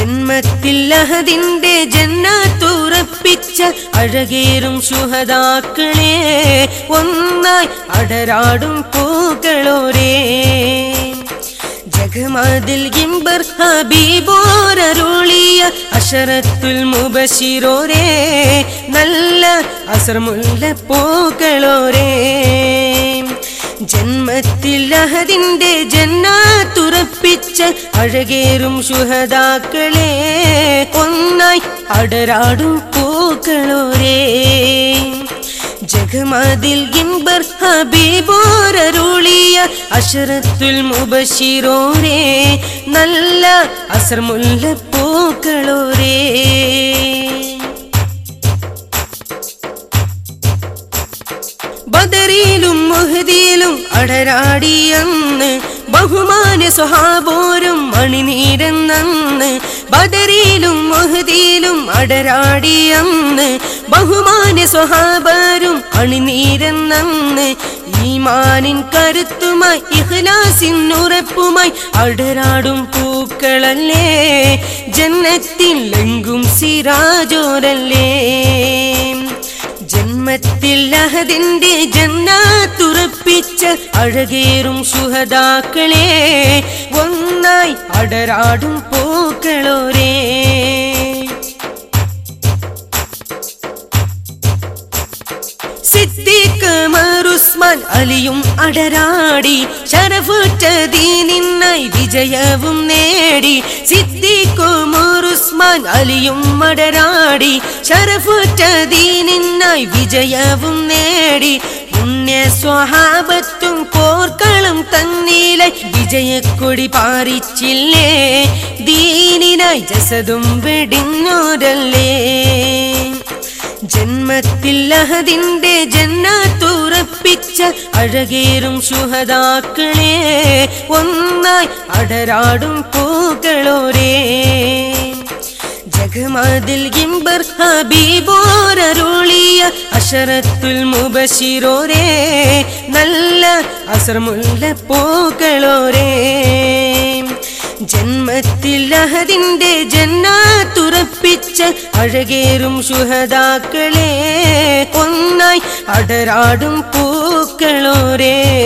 ജന്മത്തിൽ അഹദിന്റെ ജന്നാത്തുറപ്പിച്ച അഴകേറും ശുഹതാക്കളെ ഒന്നായി അടരാടും പൂക്കളോരേ ജഗമാതിൽ ഗിംബർ ഹബീബോരരുളിയ അഷറത്തുൽ മുബശിരോരേ നല്ല അസർമുല്ല പൂക്കളോരേ ജന്മത്തിൽ അഹദിന്റെ ജന്നാത്തുറപ്പിച്ച അഴകേറും ശുഹതാക്കളെ ഒന്നായി അടരാടും പൂക്കളോരേ ജഗമതിൽ ഗിംബർ ഹബീബോരരുളിയ അഷറത്തുൽ മുബശിരോരേ നല്ല അസർമുല്ല പൂക്കളോരേ ബദറിയിലും മുഹദിയിലും അടരാടിയെന്ന് ബഹുമാന സ്വഹാബോരും അണിനീരെന്നന്ന് ബദറിയിലും മുഹദിയിലും അടരാടിയെന്ന് ബഹുമാന സ്വഹാബരും അണിനീരെന്നന്ന് ഈമാനിൻ കരുത്തുമായി ഇഖ്ലാസിൻ ഉറപ്പുമായി അടരാടും പൂക്കളല്ലേ ജന്നത്തിൽ എങ്കും സിരാജോരല്ലേ ജന്മത്തിൽ അഹദിന്റെ ജന്നാത്തുറപ്പിച്ച അഴകേറും ശുഹതാക്കളെ ഒന്നായി അടരാടും പൂക്കളോരേ സിദ്ദീഖ് മറുസ്മാൻ അലിയും അടരാടി ശരഫുറ്റ ദീനിന്നായി വിജയവും നേടി സിദ്ദീഖ് മറുസ്മാൻ അലിയും അടരാടി ശരഫുറ്റ ദീനിന്നായി വിജയവും നേടി പുണ്യ സ്വഹാബത്തും പോർക്കളും തന്നീലെ വിജയക്കൊടി പാറിച്ചില്ലേ ദീനിനായി ജസതും വെടിഞ്ഞോരല്ലേ ജന്മത്തിൽ അഹദിന്റെ ജന്നാത്തുറപ്പിച്ച അഴകേറും ശുഹതാക്കളെ ഒന്നായി അടരാടും പൂക്കളോരേ ജഗമതിൽ ഗിംബർ ഹബീബോരരുളിയ അഷറത്തുൽ മുബശിരോരേ നല്ല അസർമുല്ല പൂക്കളോരേ ജന്മത്തിൽ അഹദിന്റെ ജന്നാത്തുറപ്പിച്ച അഴകേറും ശുഹതാക്കളെ ഒന്നായി അടരാടും പൂക്കളോരേ